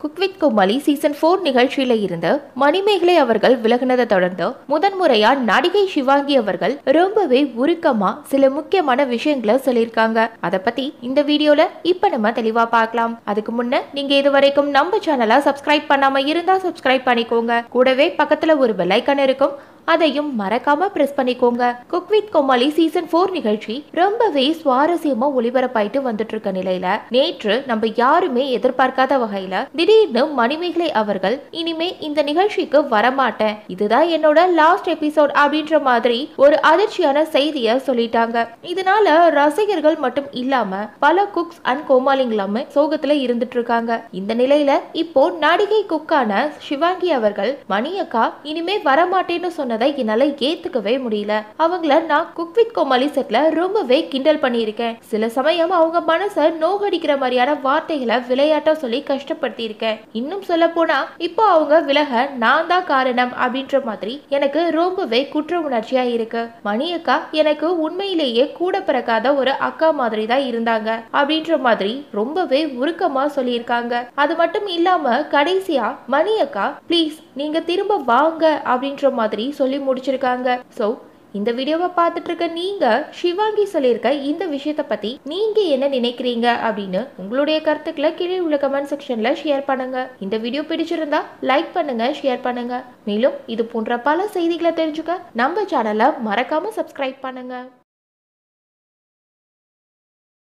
cook with Comali season four நிகழ்ச்சியில இருந்து மணிமேகலை அவர்கள் விலகினதை தொடர்ந்து முதன்முறையா நடிகை சிவாங்கி அவர்கள் ரொம்பவே உருக்கமா சில முக்கியமான விஷயங்களை சொல்லியிருக்காங்க அதை பத்தி இந்த வீடியோல இப்ப நம்ம தெளிவா பார்க்கலாம் அதுக்கு முன்ன நீங்க இது வரைக்கும் நம்ம சேனலை சப்ஸ்கிரைப் பண்ணாம இருந்தா சப்ஸ்கிரைப் பண்ணிக்கோங்க கூடவே பக்கத்துல ஒரு பெல் ஐக்கான் இருக்கும் அதையும் மறக்காம பிரஸ் பண்ணிக்கோங்க cook with Comali season four நிகழ்ச்சி ரொம்பவே சுவாரஸ்யமா ஒளிபரப்பாயிட்டு வந்துட்டு இருக்க நிலையில நேற்று நம்ம யாருமே எதிர்பார்க்காத வகையில திடீர்னு மணிமேகலை அவர்கள் இனிமே இந்த நிகழ்ச்சிக்கு வரமாட்டேன் இதுதான் என்னோட லாஸ்ட் எபிசோட் அப்படின்ற மாதிரி ஒரு அதிர்ச்சியான செய்திய சொல்லிட்டாங்க இதனால ரசிகர்கள் மட்டும் இல்லாம பல குக்ஸ் அண்ட் கோமாளிங்களாம சோகத்துல இருந்துட்டு இருக்காங்க இந்த நிலையில இப்போ நடிகை குக்கான சிவாங்கி அவர்கள் மணியக்கா இனிமே வரமாட்டேன்னு சொன்னதை என்னால ஏத்துக்கவே முடியல அவங்கள நான் குக் வித் கோமாளி செட்ல ரொம்பவே கிண்டல் பண்ணியிருக்கேன் சில சமயம் அவங்க மனச நோகடிக்கிற மாதிரியான வார்த்தைகளை விளையாட்டா சொல்லி கஷ்டப்படுத்தி இருக்கேன் இன்னும் சொல்ல போனா இப்போ அவங்க விலக நான் தான் காரணம் அப்படின்ற மாதிரி எனக்கு ரொம்பவே குற்ற உணர்ச்சியா இருக்கு மணியக்கா எனக்கு உண்மையிலேயே கூட பிறக்காத ஒரு அக்கா மாதிரி தான் இருந்தாங்க அப்படின்ற மாதிரி ரொம்பவே உருக்கமா சொல்லியிருக்காங்க அது மட்டும் இல்லாம கடைசியா மணியக்கா ப்ளீஸ் நீங்க திரும்ப வாங்க அப்படின்ற மாதிரி சொல்லி முடிச்சிருக்காங்க சோ இந்த வீடியோவை பார்த்துட்டு இருக்க நீங்க சிவாங்கி சொல்லியிருக்க இந்த விஷயத்தை பத்தி நீங்க என்ன நினைக்கிறீங்க அப்படின்னு உங்களுடைய கருத்துக்களை கீழே உள்ள கமெண்ட் செக்ஷன்ல ஷேர் பண்ணுங்க இந்த வீடியோ பிடிச்சிருந்தா லைக் பண்ணுங்க ஷேர் பண்ணுங்க மேலும் இது போன்ற பல செய்திகளை தெரிஞ்சுக்க நம்ம சேனலை மறக்காம சப்ஸ்கிரைப் பண்ணுங்க